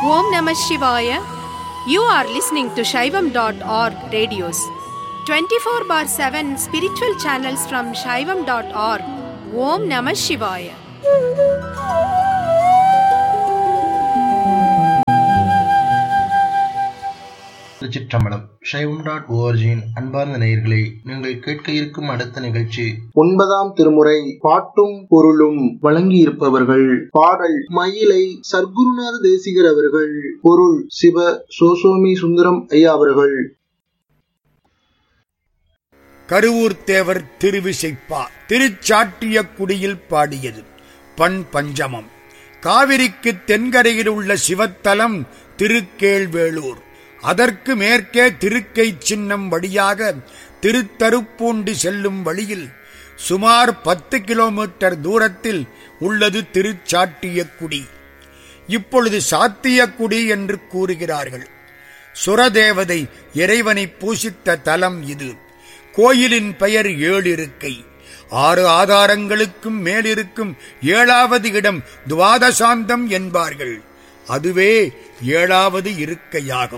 Om Namah Shivaya. You are listening to Shaivam.org radios. 24 bar 7 spiritual channels from Shaivam.org. Om Namah Shivaya. திருச்சிற்றம்பலம் சைவம் dot ஓஆர்ஜியின் அன்பார்ந்த நேயர்களே நீங்கள் கேட்க இருக்கும் அடுத்த நிகழ்ச்சி ஒன்பதாம் திருமுறை பாட்டும் பொருளும் வழங்கியிருப்பவர்கள் பாடல் மயிலை சர்க்குருநாத தேசிகர் அவர்கள் பொருள் சிவ சோசோமி சுந்தரம் ஐயா அவர்கள் கருவூர் தேவர் திருவிசைப்பா திருச்சாட்டிய குடியில் பாடியது பண் பஞ்சமம் காவிரிக்கு தென்கரையில் உள்ள சிவத்தலம் திருக்கேழ்வேளூர் அதற்கு மேற்கே திருக்கை சின்னம் வழியாக திருத்தருப்பூண்டி செல்லும் வழியில் சுமார் பத்து கிலோமீட்டர் தூரத்தில் உள்ளது திருச்சாட்டியக்குடி இப்பொழுது சாத்தியக்குடி என்று கூறுகிறார்கள் சுரதேவதை இறைவனை பூசித்த தலம் இது கோயிலின் பெயர் ஏழிருக்கை ஆறு ஆதாரங்களுக்கும் மேலிருக்கும் ஏழாவது இடம் துவாதசாந்தம் என்பார்கள் அதுவே ஏழாவது இருக்கையாகும்